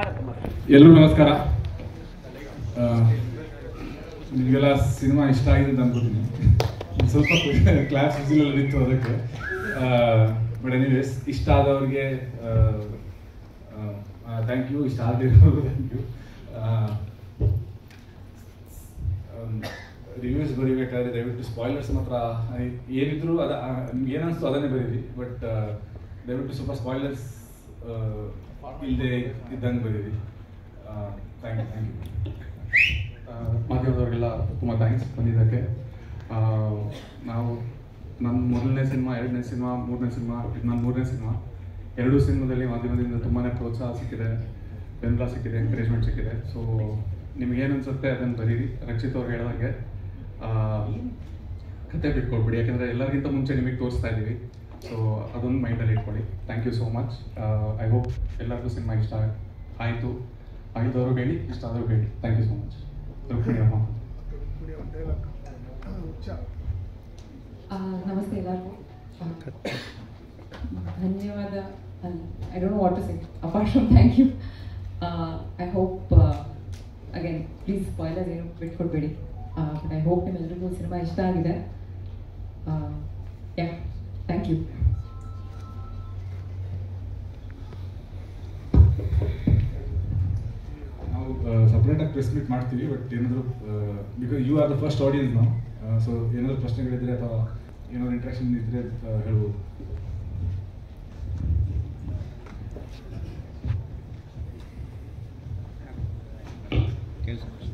ಎಲ್ರಿಗೂ ನಮಸ್ಕಾರ ಆ, ನಿಮಗೆಲ್ಲ ಸಿನಿಮಾ ಇಷ್ಟ ಆಗಿದೆ ಅಂತ ಅನ್ಕೋತೀನಿ ಒಂದ್ ಸ್ವಲ್ಪ ಕ್ಲಾಸ್ ಎಲ್ಲ ಇತ್ತು ಅದಕ್ಕೆ ಬಟ್ ಎನಿವೇಸ್ ಇಷ್ಟ ಆದವ್ರಿಗೆ ಥ್ಯಾಂಕ್ ಯು ಇಷ್ಟ ಆಗದಿರೋರು ಥ್ಯಾಂಕ್ ಯು ರಿವ್ಯೂಸ್ ಬರೀಬೇಕಾದ್ರೆ ದಯವಿಟ್ಟು ಸ್ಪಾಯ್ಲರ್ಸ್ ಮಾತ್ರ ಏನಿದ್ರು ಅದ ನಿಮ್ಗೆ ಏನನ್ಸ್ತು ಅದನ್ನೇ ಬರೀರಿ ಬಟ್ ದಯವಿಟ್ಟು ಸ್ವಲ್ಪ ಸ್ಪಾಯ್ಲರ್ಸ್ ಇಲ್ಲದೆ ಇದ್ದಂಗೆ ಬರೀರಿ ಥ್ಯಾಂಕ್ ಯು ಥ್ಯಾಂಕ್ ಯು ಮಾಧ್ಯಮದವ್ರಿಗೆಲ್ಲ ತುಂಬ ಥ್ಯಾಂಕ್ಸ್ ಬಂದಿದ್ದಕ್ಕೆ ಆ, ನಾವು ನನ್ನ ಮೊದಲನೇ ಸಿನಿಮಾ ಎರಡನೇ ಸಿನಿಮಾ ಮೂರನೇ ಸಿನಿಮಾ ಇದು ನನ್ನ ಮೂರನೇ ಸಿನಿಮಾ ಎರಡೂ ಸಿನಿಮಾದಲ್ಲಿ ಮಾಧ್ಯಮದಿಂದ ತುಂಬಾ ಪ್ರೋತ್ಸಾಹ ಸಿಕ್ಕಿದೆ ಬೆಂಬಲ ಸಿಕ್ಕಿದೆ ಎಂಕರೇಜ್ಮೆಂಟ್ ಸಿಕ್ಕಿದೆ ಸೊ ನಿಮಗೇನು ಅನ್ಸುತ್ತೆ ಅದನ್ನು ಬರೀರಿ ರಕ್ಷಿತ್ ಅವ್ರು ಹೇಳ್ದಂಗೆ ಆ, ಕತೆ ಬಿಟ್ಕೊಡ್ಬಿಡಿ ಯಾಕಂದರೆ ಎಲ್ಲರಿಗಿಂತ ಮುಂಚೆ ನಿಮಗೆ ತೋರಿಸ್ತಾ ಇದ್ದೀವಿ ಸೊ ಅದೊಂದು ಮೈಂಡಲ್ಲಿ ಇಟ್ಕೊಳ್ಳಿ thank you so much I hope ಎಲ್ಲರಿಗೂ ಸಿನಿಮಾ ಇಷ್ಟ ಆಯಿತು ಆಗಿದ್ದವ್ರು ಹೇಳಿ ಇಷ್ಟ ಆದರೂ ಹೇಳಿ thank you so much Rukmini ಅಮ್ಮ ಆ, ನಮಸ್ತೆ ಎಲ್ಲರಿಗೂ ಆ, ಧನ್ಯವಾದ I don't what to say apart from thank you I hope again please spoilers ಏನು ಬಿಟ್ಕೊಡ್ಬೇಡಿ ಬಟ್ ಐ ಹೋಪ್ ನಿಮ್ಮೆಲ್ಲರಿಗೂ ಸಿನಿಮಾ ಇಷ್ಟ ಆಗಿದೆ ಯಾ ಥ್ಯಾಂಕ್ ಯು ನಾವು ಸಪ್ರೇಟಾಗಿ ಪ್ರೆಸ್ ಮೀಟ್ ಮಾಡ್ತೀವಿ ಬಟ್ ಏನಾದರೂ because you are the first audience ನಾವು ಸೊ ಏನಾದರೂ ಪ್ರಶ್ನೆಗಳಿದ್ರೆ ಅಥವಾ ಏನಾದರೂ ಇಂಟ್ರಾಕ್ಷನ್ ಇದ್ದರೆ ಹೇಳ್ಬೋದು ಕೇಳಿಸ್ಕೊಂಡು